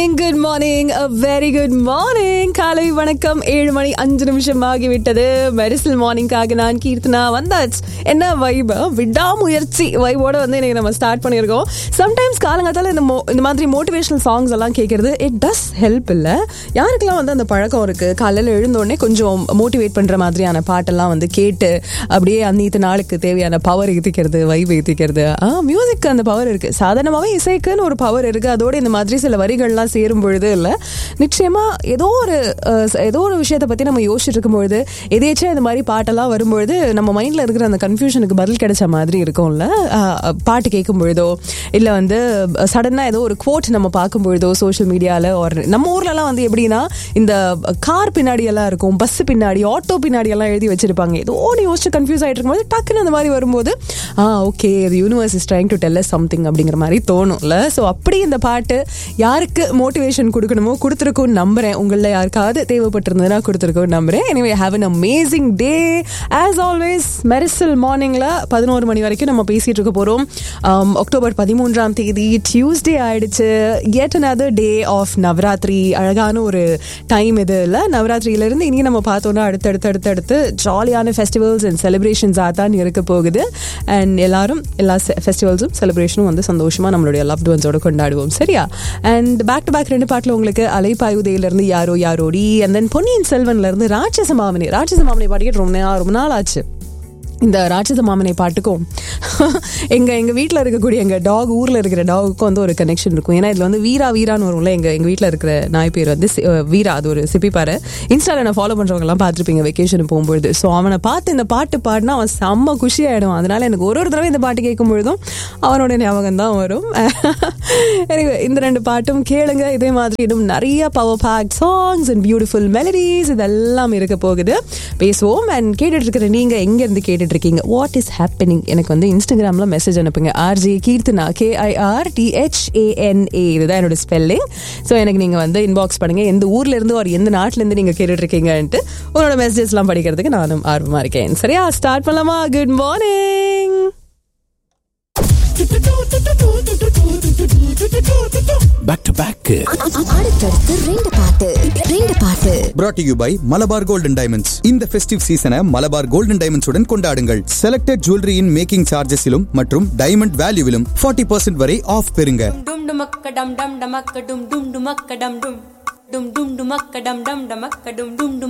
good morning very good morning காலை வணக்கம் ஏழு மணி அஞ்சு நிமிஷம் ஆகிவிட்டது மெரிசல் மார்னிங்காக நான் கீர்த்தனா வந்தாச்சு என்ன வைப் விடாமுயற்சி வைபோட வந்து இன்னைக்கு நம்ம ஸ்டார்ட் பண்ணியிருக்கோம் சம்டைம்ஸ் காலங்காத்தால இந்த mo- இந்த மாதிரி மோட்டிவேஷனல் சாங்ஸ் எல்லாம் கேட்கறது இட் டஸ் ஹெல்ப் இல்லை யாருக்கெல்லாம் வந்து அந்த பழக்கம் இருக்கு காலையில் எழுந்தோடனே கொஞ்சம் மோட்டிவேட் பண்ற மாதிரியான பாட்டெல்லாம் வந்து கேட்டு அப்படியே அன்னைத்து நாளுக்கு தேவையான பவர் ஏற்றிக்கிறது வைப் ஏற்றிக்கிறது ஆ மியூசிக் அந்த பவர் இருக்கு சாதாரணமாகவே இசைக்குன்னு ஒரு பவர் இருக்கு அதோட இந்த மாதிரி சில வரிகள்லாம் சேரும் பொழுது இல்லை நிச்சயமா ஏதோ ஒரு அஹ், ஏதோ ஒரு விஷயத்தை பத்தி நம்ம யோசிச்சுட்டு இருக்கும் பொழுது எதேச்சும் இந்த மாதிரி பாட்டெல்லாம் வரும்பொழுது நம்ம மைண்ட்ல இருக்கிற அந்த கன்ஃபியூஷனுக்கு பதில் கிடைச்ச மாதிரி இருக்கும்ல அஹ், பாட்டு கேட்கும் பொழுதோ இல்ல வந்து சடனா ஏதோ ஒரு கோட் நம்ம பார்க்கும் பொழுதோ சோஷியல் மீடியால ஒரு நம்ம ஊர்லலாம் வந்து எப்படின்னா இந்த கார் பின்னாடி எல்லாம் இருக்கும் பஸ் பின்னாடி ஆட்டோ பின்னாடி எல்லாம் எழுதி வச்சிருப்பாங்க ஏதோ ஒன்று யோசிச்சு கன்ஃபியூஸ் ஆயிட்டு இருக்கும்போது டக்குன்னு அந்த மாதிரி வரும்போது ஆ okay universe is trying to tell something அப்படிங்கிற மாதிரி தோணும்ல ஸோ அப்படி இந்த பாட்டு யாருக்கு மோட்டிவேஷன் கொடுக்கணுமோ கொடுத்துருக்கோன்னு நம்புறேன் உங்களில் யாருக்காவது தேவைப்பட்டிருந்ததுன்னா கொடுத்துருக்கோன்னு நம்புறேன் anyway have an amazing day as always Mersal மார்னிங்ல பதினோரு மணி வரைக்கும் நம்ம பேசிட்டு இருக்க போறோம் Um, அக்டோபர் பதிமூன்றாம் தேதி டியூஸ்டே ஆயிடுச்சு yet another day of Navaratri அழகான ஒரு டைம் இது இல்லை நவராத்திரியில இருந்து இனி நம்ம பார்த்தோம்னா அடுத்தடுத்து அடுத்தடுத்து ஜாலியான ஃபெஸ்டிவல்ஸ் அண்ட் செலிப்ரேஷன்ஸாக தான் இருக்க போகுது அண்ட் எல்லாரும் எல்லா ஃபெஸ்டிவல்ஸும் செலிப்ரேஷனும் வந்து சந்தோஷமா நம்மளுடைய லவ்ட் ஒன்ஸோட கொண்டாடுவோம் சரியா அண்ட் பேக் டு பேக் ரெண்டு பாட்டில் உங்களுக்கு அலைப்பாயுதையில இருந்து யாரோ யாரோடி அண்ட் தென் பொன்னியின் செல்வன்ல இருந்து ராட்சச மாமனி ராட்சச மாமனி பாடிக்கிட்டு ரொம்ப நே- ரொம்ப நாள் ஆச்சு இந்த ராட்சச மாமனை பாட்டுக்கும் எங்க எங்க வீட்டில் இருக்கக்கூடிய எங்க டாக் ஊர்ல இருக்கிற டாகுக்கும் வந்து ஒரு கனெக்ஷன் இருக்கும் ஏன்னா இதுல வந்து வீரா வீரான்னு வரும்ல எங்க எங்க வீட்டில் இருக்கிற நாய் பேர் வந்து சி- அஹ் வீரா அது ஒரு சிப்பிப்பாரு இன்ஸ்டால நான் ஃபாலோ பண்றவங்க எல்லாம் பார்த்துருப்பீங்க வெக்கேஷன் போகும்பொழுது ஸோ அவனை பார்த்து இந்த பாட்டு பாடினா அவன் செம்ம குஷி ஆயிடும் அதனால எனக்கு ஒரு ஒரு தடவை இந்த பாட்டு கேட்கும் பொழுதும் அவனோட ஞாபகம் தான் வரும் Anyway, இந்த ரெண்டு பாட்டும் கேளுங்க இதே மாதிரி இன்னும் நிறைய power pack songs and beautiful melodies இதெல்லாம் இருக்க போகுது பேசுவோம் அண்ட் கேட்டுட்டு இருக்கிற நீங்க எங்க இருந்து கேட்டுட்டு இருக்கீங்க வாட் இஸ் ஹேப்பனிங் எனக்கு வந்து இன்ஸ்டாகிராம்ல மெசேஜ் அனுப்புங்க ஆர்ஜி கீர்த்தனா கேஐஆர் டிஹெச்ஏஎன்ஏ இதுதான் என்னோட ஸ்பெல்லிங் ஸோ எனக்கு நீங்க வந்து இன்பாக்ஸ் பண்ணுங்க எந்த ஊர்ல இருந்து ஒரு எந்த நாட்டுல இருந்து நீங்க கேட்டுட்டு இருக்கீங்கன்ட்டு உங்களோட மெசேஜஸ்லாம் படிக்கிறதுக்கு நானும் ஆர்வமா இருக்கேன் சரியா ஸ்டார்ட் பண்ணலாமா good morning back to back அடுத்தடுத்து ரெண்டு பாட்டு ரெண்டு பாட்டு brought to you by Malabar golden diamonds இந்த ஃபெஸ்டிவ் சீசனை மலபார் கோல்டன் டைமண்ட்ஸ் உடன் கொண்டாடுங்கள் செலக்டட் ஜுவல்லரியின் மேக்கிங் சார்ஜஸிலும் மற்றும் டைமண்ட் வேல்யூவிலும் 40% பர்சன்ட் வரை ஆஃப் பெறுங்க dum dumakka dum dum dumakka dum dum dumakka dum dum dum dum dumakka dum dum dumakka dum dum dum